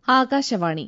ആകാശവാണി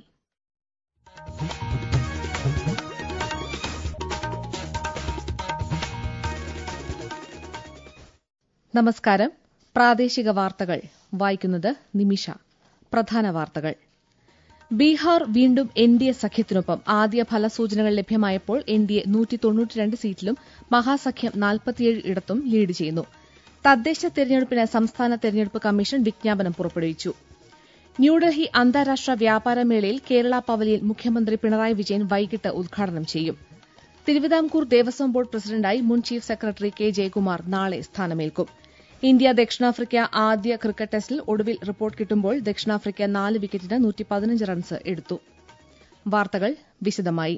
നമസ്കാരം പ്രാദേശിക വാർത്തകൾ വായിക്കുന്നത് നിമിഷ പ്രധാന വാർത്തകൾ ബീഹാർ വീണ്ടും എൻ ഡി എ സഖ്യത്തിനൊപ്പം ആദ്യ ഫലസൂചനകൾ ലഭ്യമായപ്പോൾ എൻ ഡി എ നൂറ്റി തൊണ്ണൂറ്റിരണ്ട് സീറ്റിലും മഹാസഖ്യം നാൽപ്പത്തിയേഴ് ഇടത്തും ലീഡ് ചെയ്യുന്നു തദ്ദേശ തെരഞ്ഞെടുപ്പിന് സംസ്ഥാന തെരഞ്ഞെടുപ്പ് കമ്മീഷൻ വിജ്ഞാപനം പുറപ്പെടുവിച്ചു ന്യൂഡൽഹി അന്താരാഷ്ട്ര വ്യാപാര മേളയിൽ കേരള പവലിയൻ മുഖ്യമന്ത്രി പിണറായി വിജയൻ വൈകിട്ട് ഉദ്ഘാടനം ചെയ്യും തിരുവിതാംകൂർ ദേവസ്വം ബോർഡ് പ്രസിഡന്റായി മുൻ ചീഫ് സെക്രട്ടറി കെ ജയകുമാർ നാളെ സ്ഥാനമേൽക്കും ഇന്ത്യ ദക്ഷിണാഫ്രിക്ക ആദ്യ ക്രിക്കറ്റ് ടെസ്റ്റിൽ ഒടുവിൽ റിപ്പോർട്ട് കിട്ടുമ്പോൾ ദക്ഷിണാഫ്രിക്ക നാല് വിക്കറ്റിന് നൂറ്റി പതിനഞ്ച് റൺസ് എടുത്തു വാർത്തകൾ വിശദമായി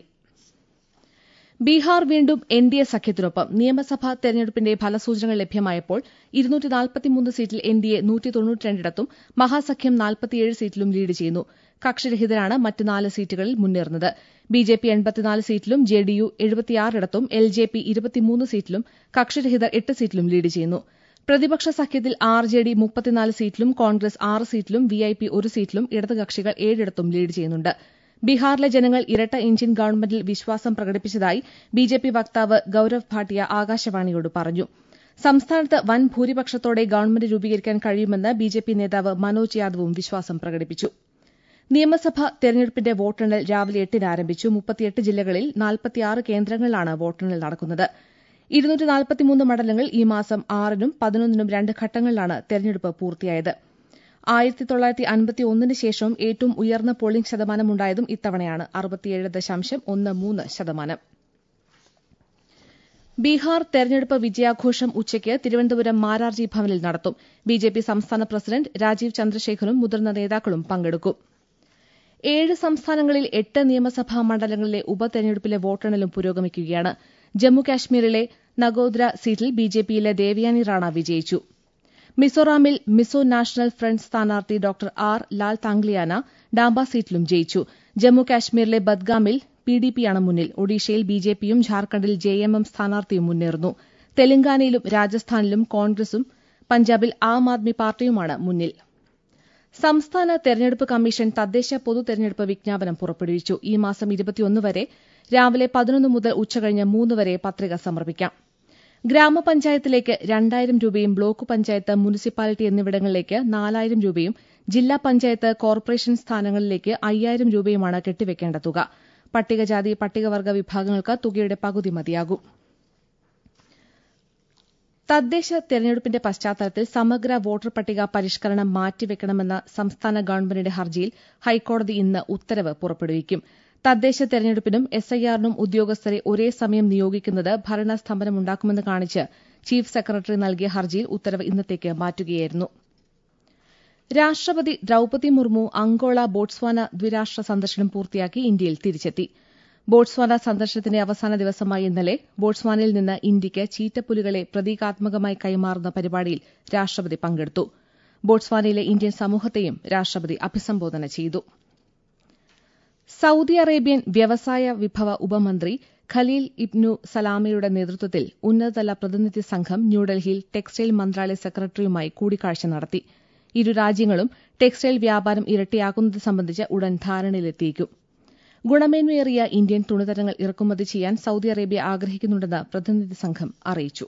ബീഹാർ വീണ്ടും എൻ ഡി എ സഖ്യത്തിനൊപ്പം നിയമസഭാ തെരഞ്ഞെടുപ്പിന്റെ ഫലസൂചനകൾ ലഭ്യമായപ്പോൾ ഇരുന്നൂറ്റി സീറ്റിൽ എൻ ഡി എ നൂറ്റി തൊണ്ണൂറ്റിരണ്ടിടത്തും മഹാസഖ്യം നാൽപ്പത്തിയേഴ് സീറ്റിലും ലീഡ് ചെയ്യുന്നു കക്ഷിരഹിതരാണ് മറ്റ് നാല് സീറ്റുകളിൽ മുന്നേറുന്നത് ബി ജെ പി എൺപത്തിനാല് സീറ്റിലും ജെ ഡി യു എഴുപത്തിയാറിടത്തും എൽ ജെ പി ഇരുപത്തിമൂന്ന് സീറ്റിലും കക്ഷിരഹിതർ എട്ട് സീറ്റിലും ലീഡ് ചെയ്യുന്നു പ്രതിപക്ഷ സഖ്യത്തിൽ ആർ ജെ ഡി മുപ്പത്തിനാല് സീറ്റിലും കോൺഗ്രസ് ആറ് സീറ്റിലും വി ഐ പി ഒരു സീറ്റിലും ഇടതുകക്ഷികൾ ഏഴിടത്തും ലീഡ് ചെയ്യുന്നുണ്ട് ബീഹാറിലെ ജനങ്ങൾ ഇരട്ട എഞ്ചിൻ ഗവൺമെന്റിൽ വിശ്വാസം പ്രകടിപ്പിച്ചതായി ബി ജെ പി വക്താവ് ഗൌരവ് ഭാട്ടിയ ആകാശവാണിയോട് പറഞ്ഞു സംസ്ഥാനത്ത് വൻ ഭൂരിപക്ഷത്തോടെ ഗവൺമെന്റ് രൂപീകരിക്കാൻ കഴിയുമെന്ന് ബി ജെ പി നേതാവ് മനോജ് യാദവും വിശ്വാസം പ്രകടിപ്പിച്ചു നിയമസഭാ തെരഞ്ഞെടുപ്പിന്റെ വോട്ടെണ്ണൽ രാവിലെ എട്ടിന് ആരംഭിച്ചു മുപ്പത്തിയെട്ട് ജില്ലകളിൽ നാൽപ്പത്തിയാറ് കേന്ദ്രങ്ങളിലാണ് വോട്ടെണ്ണൽ നടക്കുന്നത് ഇരുന്നൂറ്റി നാൽപ്പത്തിമൂന്ന് മണ്ഡലങ്ങളിൽ ഈ മാസം ആറിനും പതിനൊന്നിനും രണ്ട് ഘട്ടങ്ങളിലാണ് തെരഞ്ഞെടുപ്പ് പൂർത്തിയായത് ആയിരത്തി തൊള്ളായിരത്തി അൻപത്തി ഒന്നിന് ശേഷവും ഏറ്റവും ഉയർന്ന പോളിംഗ് ശതമാനമുണ്ടായതും ഇത്തവണയാണ് അറുപത്തിയേഴ് ദശാംശം ഒന്ന് മൂന്ന് ശതമാനം ബീഹാർ തെരഞ്ഞെടുപ്പ് വിജയാഘോഷം ഉച്ചയ്ക്ക് തിരുവനന്തപുരം മാരാർജി ഭവനിൽ നടത്തും ബിജെപി സംസ്ഥാന പ്രസിഡന്റ് രാജീവ് ചന്ദ്രശേഖറും മുതിർന്ന നേതാക്കളും പങ്കെടുക്കും ഏഴ് സംസ്ഥാനങ്ങളിൽ എട്ട് നിയമസഭാ മണ്ഡലങ്ങളിലെ ഉപതെരഞ്ഞെടുപ്പിലെ വോട്ടെണ്ണലും പുരോഗമിക്കുകയാണ് ജമ്മുകാശ്മീരിലെ നഗോദ്ര സീറ്റിൽ ബിജെപിയിലെ ദേവയാനി റാണ വിജയിച്ചു മിസോറാമിൽ മിസോ നാഷണൽ ഫ്രണ്ട് സ്ഥാനാർത്ഥി ഡോക്ടർ ആർ ലാൽ താങ്ക്ലിയാന ഡാംബ സീറ്റിലും ജയിച്ചു ജമ്മുകാശ്മീരിലെ ബദ്ഗാമിൽ പി ഡി പിയാണ് മുന്നിൽ ഒഡീഷയിൽ ബിജെപിയും ഝാർഖണ്ഡിൽ ജെഎംഎം സ്ഥാനാർത്ഥിയും മുന്നേറുന്നു തെലങ്കാനയിലും രാജസ്ഥാനിലും കോൺഗ്രസും പഞ്ചാബിൽ ആം ആദ്മി പാർട്ടിയുമാണ് മുന്നിൽ സംസ്ഥാന തെരഞ്ഞെടുപ്പ് കമ്മീഷൻ തദ്ദേശ പൊതു തെരഞ്ഞെടുപ്പ് വിജ്ഞാപനം പുറപ്പെടുവിച്ചു ഈ മാസം ഇരുപത്തിയൊന്ന് വരെ രാവിലെ പതിനൊന്ന് മുതൽ ഉച്ചകഴിഞ്ഞ് മൂന്ന് വരെ പത്രിക സമർപ്പിക്കാം ഗ്രാമപഞ്ചായത്തിലേക്ക് രണ്ടായിരം രൂപയും ബ്ലോക്ക് പഞ്ചായത്ത് മുനിസിപ്പാലിറ്റി എന്നിവിടങ്ങളിലേക്ക് നാലായിരം രൂപയും ജില്ലാ പഞ്ചായത്ത് കോർപ്പറേഷൻ സ്ഥാനങ്ങളിലേക്ക് അയ്യായിരം രൂപയുമാണ് കെട്ടിവെക്കേണ്ട തുക പട്ടികജാതി പട്ടികവർഗ വിഭാഗങ്ങൾക്ക് തുകയുടെ പകുതി മതിയാകും തദ്ദേശ തെരഞ്ഞെടുപ്പിന്റെ പശ്ചാത്തലത്തിൽ സമഗ്ര വോട്ടർ പട്ടിക പരിഷ്കരണം മാറ്റിവെക്കണമെന്ന സംസ്ഥാന ഗവൺമെന്റിന്റെ ഹർജിയിൽ ഹൈക്കോടതി ഇന്ന് ഉത്തരവ് പുറപ്പെടുവിക്കും തദ്ദേശ തെരഞ്ഞെടുപ്പിനും എസ്ഐആറിനും ഉദ്യോഗസ്ഥരെ ഒരേ സമയം നിയോഗിക്കുന്നത് ഭരണസ്തംഭനമുണ്ടാക്കുമെന്ന് കാണിച്ച് ചീഫ് സെക്രട്ടറി നൽകിയ ഹർജിയിൽ ഉത്തരവ് ഇന്നത്തേക്ക് മാറ്റുകയായിരുന്നു രാഷ്ട്രപതി ദ്രൌപതി മുർമു അങ്കോള ബോട്സ്വാന ദ്വിരാഷ്ട്ര സന്ദർശനം പൂർത്തിയാക്കി ഇന്ത്യയിൽ തിരിച്ചെത്തി ബോട്സ്വാന സന്ദർശനത്തിന്റെ അവസാന ദിവസമായ ഇന്നലെ ബോട്സ്വാനയിൽ നിന്ന് ഇന്ത്യയ്ക്ക് ചീറ്റപ്പുലികളെ പ്രതീകാത്മകമായി കൈമാറുന്ന പരിപാടിയിൽ രാഷ്ട്രപതി പങ്കെടുത്തു ബോട്സ്വാനയിലെ ഇന്ത്യൻ സമൂഹത്തെയും രാഷ്ട്രപതി അഭിസംബോധന ചെയ്തു സൌദി അറേബ്യൻ വ്യവസായ വിഭവ ഉപമന്ത്രി ഖലീൽ ഇബ്നു സലാമയുടെ നേതൃത്വത്തിൽ ഉന്നതതല പ്രതിനിധി സംഘം ന്യൂഡൽഹിയിൽ ടെക്സ്റ്റൈൽ മന്ത്രാലയ സെക്രട്ടറിയുമായി കൂടിക്കാഴ്ച നടത്തി ഇരു രാജ്യങ്ങളും ടെക്സ്റ്റൈൽ വ്യാപാരം ഇരട്ടിയാക്കുന്നത് സംബന്ധിച്ച് ഉടൻ ധാരണയിലെത്തിയേക്കും ഗുണമേന്മയേറിയ ഇന്ത്യൻ തുണിത്തരങ്ങൾ ഇറക്കുമതി ചെയ്യാൻ സൌദി അറേബ്യ ആഗ്രഹിക്കുന്നുണ്ടെന്ന് പ്രതിനിധി സംഘം അറിയിച്ചു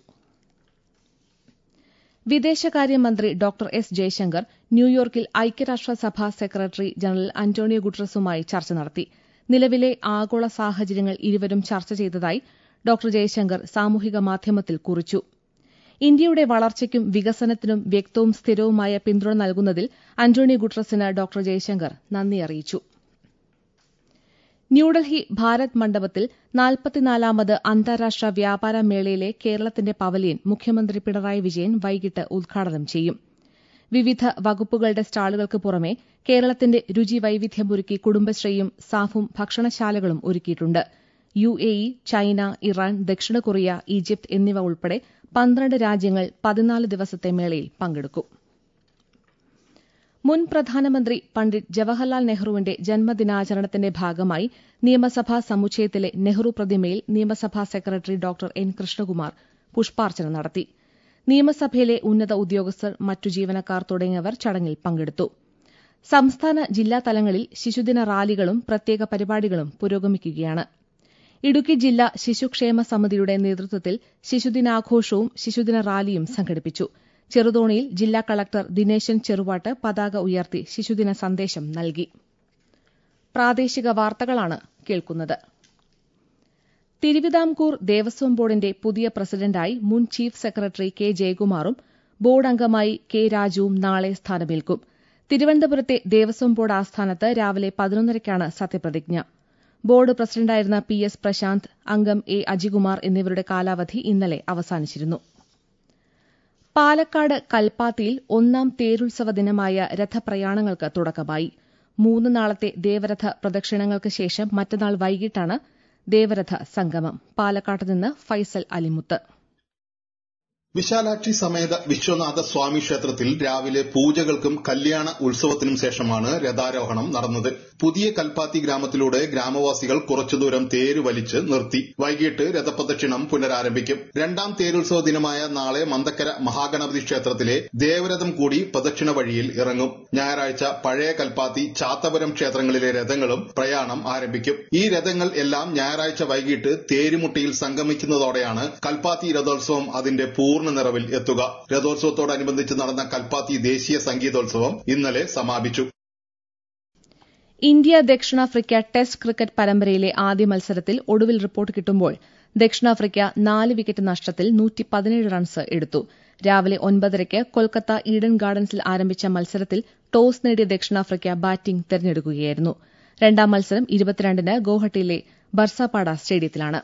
വിദേശകാര്യമന്ത്രി ഡോക്ടർ എസ് ജയശങ്കർ ന്യൂയോർക്കിൽ ഐക്യരാഷ്ട്രസഭാ സെക്രട്ടറി ജനറൽ അന്റോണിയോ ഗുട്ടറസുമായി ചർച്ച നടത്തി നിലവിലെ ആഗോള സാഹചര്യങ്ങൾ ഇരുവരും ചർച്ച ചെയ്തതായി ഡോക്ടർ ജയശങ്കർ സാമൂഹിക മാധ്യമത്തിൽ കുറിച്ചു ഇന്ത്യയുടെ വളർച്ചയ്ക്കും വികസനത്തിനും വ്യക്തവും സ്ഥിരവുമായ പിന്തുണ നൽകുന്നതിൽ അന്റോണിയോ ഗുട്ടറസിന് ഡോക്ടർ ജയശങ്കർ നന്ദി അറിയിച്ചു ന്യൂഡൽഹി ഭാരത് മണ്ഡപത്തിൽ നാൽപ്പത്തിനാലാമത് അന്താരാഷ്ട്ര വ്യാപാര മേളയിലെ കേരളത്തിന്റെ പവലിയൻ മുഖ്യമന്ത്രി പിണറായി വിജയൻ വൈകിട്ട് ഉദ്ഘാടനം ചെയ്യും വിവിധ വകുപ്പുകളുടെ സ്റ്റാളുകൾക്ക് പുറമെ കേരളത്തിന്റെ രുചി വൈവിധ്യമൊരുക്കി കുടുംബശ്രീയും സാഫും ഭക്ഷണശാലകളും ഒരുക്കിയിട്ടുണ്ട് U A E China Iran ദക്ഷിണ കൊറിയ ഈജിപ്ത് എന്നിവ ഉൾപ്പെടെ പന്ത്രണ്ട് രാജ്യങ്ങൾ പതിനാല് ദിവസത്തെ മേളയിൽ പങ്കെടുക്കും മുൻ പ്രധാനമന്ത്രി പണ്ഡിറ്റ് ജവഹർലാൽ നെഹ്റുവിന്റെ ജന്മദിനാചരണത്തിന്റെ ഭാഗമായി നിയമസഭാ സമുച്ചയത്തിലെ നെഹ്റു പ്രതിമയിൽ നിയമസഭാ സെക്രട്ടറി ഡോക്ടർ എൻ കൃഷ്ണകുമാർ പുഷ്പാർച്ചന നടത്തി നിയമസഭയിലെ ഉന്നത ഉദ്യോഗസ്ഥർ മറ്റു ജീവനക്കാർ തുടങ്ങിയവർ ചടങ്ങിൽ പങ്കെടുത്തു സംസ്ഥാന ജില്ലാ തലങ്ങളിൽ ശിശുദിന റാലികളും പ്രത്യേക പരിപാടികളും പുരോഗമിക്കുകയാണ് ഇടുക്കി ജില്ലാ ശിശുക്ഷേമ സമിതിയുടെ നേതൃത്വത്തിൽ ശിശുദിനാഘോഷവും ശിശുദിന റാലിയും സംഘടിപ്പിച്ചു ചെറുതോണിയിൽ ജില്ലാ കളക്ടർ ദിനേശൻ ചെറുവാട്ട് പതാക ഉയർത്തി ശിശുദിന സന്ദേശം നൽകി പ്രാദേശിക വാർത്തകളാണ് കേൾക്കുന്നത് തിരുവിതാംകൂർ ദേവസ്വം ബോർഡിന്റെ പുതിയ പ്രസിഡന്റായി മുൻ ചീഫ് സെക്രട്ടറി കെ ജയകുമാറും ബോർഡ് അംഗമായി കെ രാജുവും നാളെ സ്ഥാനമേൽക്കും തിരുവനന്തപുരത്തെ ദേവസ്വം ബോർഡ് ആസ്ഥാനത്ത് രാവിലെ പതിനൊന്നരയ്ക്കാണ് സത്യപ്രതിജ്ഞ ബോർഡ് പ്രസിഡന്റായിരുന്ന പി എസ് പ്രശാന്ത് അംഗം എ അജികുമാർ എന്നിവരുടെ കാലാവധി ഇന്നലെ അവസാനിച്ചിരുന്നു പാലക്കാട് കൽപ്പാത്തിയിൽ ഒന്നാം തേരുത്സവ ദിനമായ രഥപ്രയാണങ്ങൾക്ക് തുടക്കമായി മൂന്ന് നാളത്തെ ദേവരഥ പ്രദക്ഷിണങ്ങൾക്ക് ശേഷം മറ്റന്നാൾ വൈകിട്ടാണ് ദേവരഥ സംഗമം പാലക്കാട്ട് നിന്ന് ഫൈസൽ അലിമുത്ത് വിശാലാക്ഷി സമേത വിശ്വനാഥ സ്വാമി ക്ഷേത്രത്തിൽ രാവിലെ പൂജകൾക്കും കല്യാണ ഉത്സവത്തിനും ശേഷമാണ് രഥാരോഹണം നടന്നത് പുതിയ കൽപ്പാത്തി ഗ്രാമത്തിലൂടെ ഗ്രാമവാസികൾ കുറച്ചുദൂരം തേര് വലിച്ച് നിർത്തി വൈകിട്ട് രഥപ്രദക്ഷിണം പുനരാരംഭിക്കും രണ്ടാം തേരുത്സവ ദിനമായ നാളെ മന്തക്കര മഹാഗണപതി ക്ഷേത്രത്തിലെ ദേവരഥം കൂടി പ്രദക്ഷിണ വഴിയിൽ ഇറങ്ങും ഞായറാഴ്ച പഴയ കൽപ്പാത്തി ചാത്തപുരം ക്ഷേത്രങ്ങളിലെ രഥങ്ങളും പ്രയാണം ആരംഭിക്കും ഈ രഥങ്ങൾ എല്ലാം ഞായറാഴ്ച വൈകിട്ട് തേരുമുട്ടിയിൽ സംഗമിക്കുന്നതോടെയാണ് കൽപ്പാത്തി രഥോത്സവം അതിന്റെ പൂർണ്ണ നിറവിൽ എത്തുക രഥോത്സവത്തോടനുബന്ധിച്ച് നടന്ന കൽപ്പാത്തി ദേശീയ സംഗീതോത്സവം ഇന്നലെ സമാപിച്ചു ഇന്ത്യ ദക്ഷിണാഫ്രിക്ക ടെസ്റ്റ് ക്രിക്കറ്റ് പരമ്പരയിലെ ആദ്യ മത്സരത്തിൽ ഒടുവിൽ റിപ്പോർട്ട് കിട്ടുമ്പോൾ ദക്ഷിണാഫ്രിക്ക നാല് വിക്കറ്റ് നഷ്ടത്തിൽ റൺസ് എടുത്തു രാവിലെ ഒൻപതരയ്ക്ക് കൊൽക്കത്ത ഈഡൻ ഗാർഡൻസിൽ ആരംഭിച്ച മത്സരത്തിൽ ടോസ് നേടിയ ദക്ഷിണാഫ്രിക്ക ബാറ്റിംഗ് തെരഞ്ഞെടുക്കുകയായിരുന്നു രണ്ടാം മത്സരം ഇരുപത്തിരണ്ടിന് ഗോഹട്ടിയിലെ ബർസാപാട സ്റ്റേഡിയത്തിലാണ്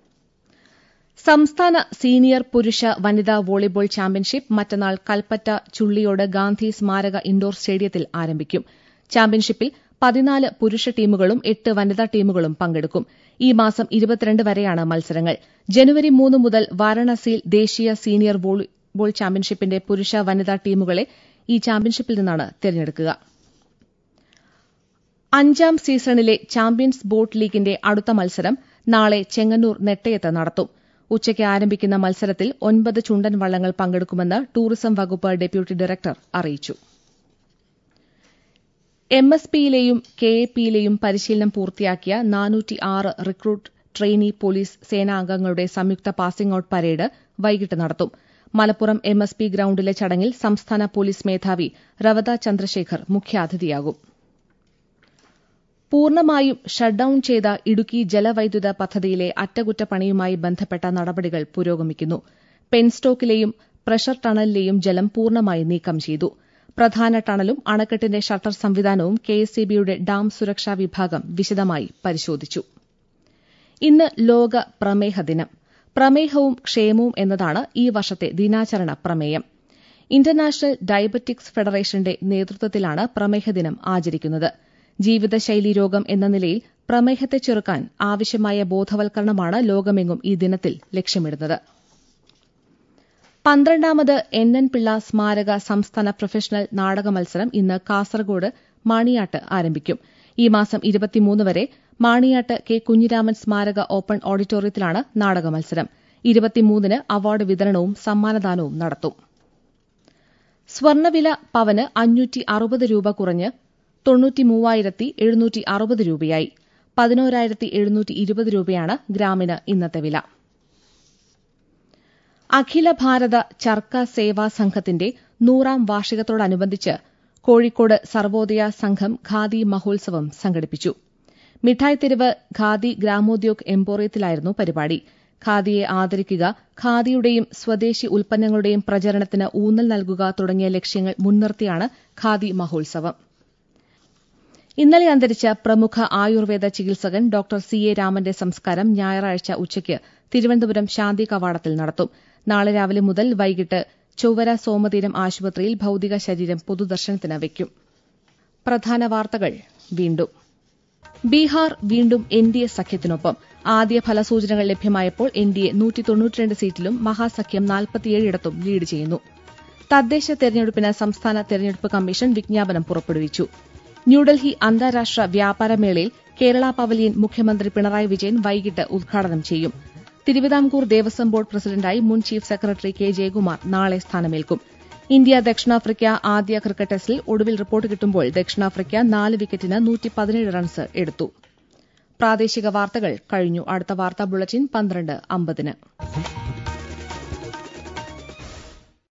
സംസ്ഥാന സീനിയർ പുരുഷ വനിതാ വോളിബോൾ ചാമ്പ്യൻഷിപ്പ് മറ്റന്നാൾ കൽപ്പറ്റ ചുള്ളിയോട് ഗാന്ധി സ്മാരക ഇൻഡോർ സ്റ്റേഡിയത്തിൽ ആരംഭിക്കും ചാമ്പ്യൻഷിപ്പിൽ പതിനാല് പുരുഷ ടീമുകളും എട്ട് വനിതാ ടീമുകളും പങ്കെടുക്കും ഈ മാസം ഇരുപത്തിരണ്ട് വരെയാണ് മത്സരങ്ങൾ ജനുവരി മൂന്ന് മുതൽ വാരാണസിയിൽ ദേശീയ സീനിയർ വോളിബോൾ ചാമ്പ്യൻഷിപ്പിന്റെ പുരുഷ വനിതാ ടീമുകളെ ഈ ചാമ്പ്യൻഷിപ്പിൽ നിന്നാണ് തെരഞ്ഞെടുക്കുക അഞ്ചാം സീസണിലെ ചാമ്പ്യൻസ് ബോട്ട് ലീഗിന്റെ അടുത്ത മത്സരം നാളെ ചെങ്ങന്നൂർ നെട്ടയത്ത് നടത്തും ഉച്ചയ്ക്ക് ആരംഭിക്കുന്ന മത്സരത്തിൽ ഒൻപത് ചുണ്ടൻ വള്ളങ്ങൾ പങ്കെടുക്കുമെന്ന് ടൂറിസം വകുപ്പ് ഡെപ്യൂട്ടി ഡയറക്ടർ അറിയിച്ചു എം എസ് പിയിലെയും കെ എ പിയിലെയും പരിശീലനം പൂർത്തിയാക്കിയ നാനൂറ്റി ആറ് റിക്രൂട്ട് ട്രെയിനി പോലീസ് സേനാംഗങ്ങളുടെ സംയുക്ത പാസിംഗ് ഔട്ട് പരേഡ് വൈകിട്ട് നടത്തും മലപ്പുറം എം എസ് പി ഗ്രൌണ്ടിലെ ചടങ്ങിൽ സംസ്ഥാന പോലീസ് മേധാവി റവത ചന്ദ്രശേഖർ മുഖ്യാതിഥിയാകും പൂർണ്ണമായും ഷട്ട്ഡൌൺ ചെയ്ത ഇടുക്കി ജലവൈദ്യുത പദ്ധതിയിലെ അറ്റകുറ്റപ്പണിയുമായി ബന്ധപ്പെട്ട നടപടികൾ പുരോഗമിക്കുന്നു പെൻസ്റ്റോക്കിലെയും പ്രഷർ ടണലിലെയും ജലം പൂർണ്ണമായി നീക്കം ചെയ്തു പ്രധാന ടണലും അണക്കെട്ടിന്റെ ഷട്ടർ സംവിധാനവും കെഎസ്ഇബിയുടെ ഡാം സുരക്ഷാ വിഭാഗം വിശദമായി പരിശോധിച്ചു ഇന്ന് ലോക പ്രമേഹ ദിനം പ്രമേഹവും ക്ഷേമവും എന്നതാണ് ഈ വർഷത്തെ ദിനാചരണ പ്രമേയം ഇന്റർനാഷണൽ ഡയബറ്റിക്സ് ഫെഡറേഷന്റെ നേതൃത്വത്തിലാണ് പ്രമേഹ ദിനം ആചരിക്കുന്നത് ജീവിതശൈലി രോഗം എന്ന നിലയിൽ പ്രമേഹത്തെ ചെറുക്കാൻ ആവശ്യമായ ബോധവൽക്കരണമാണ് ലോകമെങ്ങും ഈ ദിനത്തിൽ ലക്ഷ്യമിടുന്നത് പന്ത്രണ്ടാമത് എൻ എൻ പിള്ള സ്മാരക സംസ്ഥാന പ്രൊഫഷണൽ നാടക മത്സരം ഇന്ന് കാസർഗോഡ് മാണിയാട്ട് ആരംഭിക്കും ഈ മാസം ഇരുപത്തിമൂന്ന് വരെ മാണിയാട്ട് കെ കുഞ്ഞിരാമൻ സ്മാരക ഓപ്പൺ ഓഡിറ്റോറിയത്തിലാണ് നാടക മത്സരം ഇരുപത്തിമൂന്നിന് അവാർഡ് വിതരണവും സമ്മാനദാനവും നടത്തും സ്വർണ്ണവില പവന് അഞ്ഞൂറ്റി അറുപത് രൂപ കുറഞ്ഞ് തൊണ്ണൂറ്റി മൂവായിരത്തി എഴുന്നൂറ്റി അറുപത് രൂപയായി പതിനോരായിരത്തി എഴുന്നൂറ്റി ഇരുപത് രൂപയാണ് ഗ്രാമിന് ഇന്നത്തെ വില അഖില ഭാരത ചർക്ക സേവാ സംഘത്തിന്റെ നൂറാം വാർഷികത്തോടനുബന്ധിച്ച് കോഴിക്കോട് സർവോദയ സംഘം ഖാദി മഹോത്സവം സംഘടിപ്പിച്ചു മിഠായി തെരുവ് ഖാദി ഗ്രാമോദ്യോഗ് എംപോറിയത്തിലായിരുന്നു പരിപാടി ഖാദിയെ ആദരിക്കുക ഖാദിയുടെയും സ്വദേശി ഉൽപ്പന്നങ്ങളുടെയും പ്രചരണത്തിന് ഊന്നൽ നൽകുക തുടങ്ങിയ ലക്ഷ്യങ്ങൾ മുൻനിർത്തിയാണ് ഖാദി മഹോത്സവം ഇന്നലെ അന്തരിച്ച പ്രമുഖ ആയുർവേദ ചികിത്സകൻ ഡോക്ടർ സി എ രാമന്റെ സംസ്കാരം ഞായറാഴ്ച ഉച്ചയ്ക്ക് തിരുവനന്തപുരം ശാന്തി കവാടത്തിൽ നടത്തും നാളെ രാവിലെ മുതൽ വൈകിട്ട് ചൊവ്വര സോമതീരം ആശുപത്രിയിൽ ഭൌതിക ശരീരം പൊതുദർശനത്തിന് വയ്ക്കും പ്രധാന വാർത്തകൾ വീണ്ടും ബീഹാർ വീണ്ടും എൻ ഡി എ സഖ്യത്തിനൊപ്പം ആദ്യ ഫലസൂചനകൾ ലഭ്യമായപ്പോൾ എൻ ഡി എ നൂറ്റി തൊണ്ണൂറ്റിരണ്ട് സീറ്റിലും മഹാസഖ്യം നാൽപ്പത്തിയേഴിടത്തും ലീഡ് ചെയ്യുന്നു തദ്ദേശ തെരഞ്ഞെടുപ്പിന് സംസ്ഥാന തെരഞ്ഞെടുപ്പ് കമ്മീഷൻ വിജ്ഞാപനം പുറപ്പെടുവിച്ചു ന്യൂഡൽഹി അന്താരാഷ്ട്ര വ്യാപാരമേളയിൽ കേരള പവലിയൻ മുഖ്യമന്ത്രി പിണറായി വിജയൻ വൈകിട്ട് ഉദ്ഘാടനം ചെയ്യും തിരുവിതാംകൂർ ദേവസ്വം ബോർഡ് പ്രസിഡന്റായി മുൻ ചീഫ് സെക്രട്ടറി കെ ജയകുമാർ നാളെ സ്ഥാനമേൽക്കും ഇന്ത്യ ദക്ഷിണാഫ്രിക്ക ആദ്യ ക്രിക്കറ്റ് ടെസ്റ്റിൽ ഒടുവിൽ റിപ്പോർട്ട് കിട്ടുമ്പോൾ ദക്ഷിണാഫ്രിക്ക നാല് വിക്കറ്റിന് നൂറ്റി പതിനേഴ് റൺസ് എടുത്തു പ്രാദേശിക വാർത്തകൾ കഴിഞ്ഞു അടുത്ത വാർത്താ ബുള്ളറ്റിൻ പന്ത്രണ്ട് അമ്പതിന്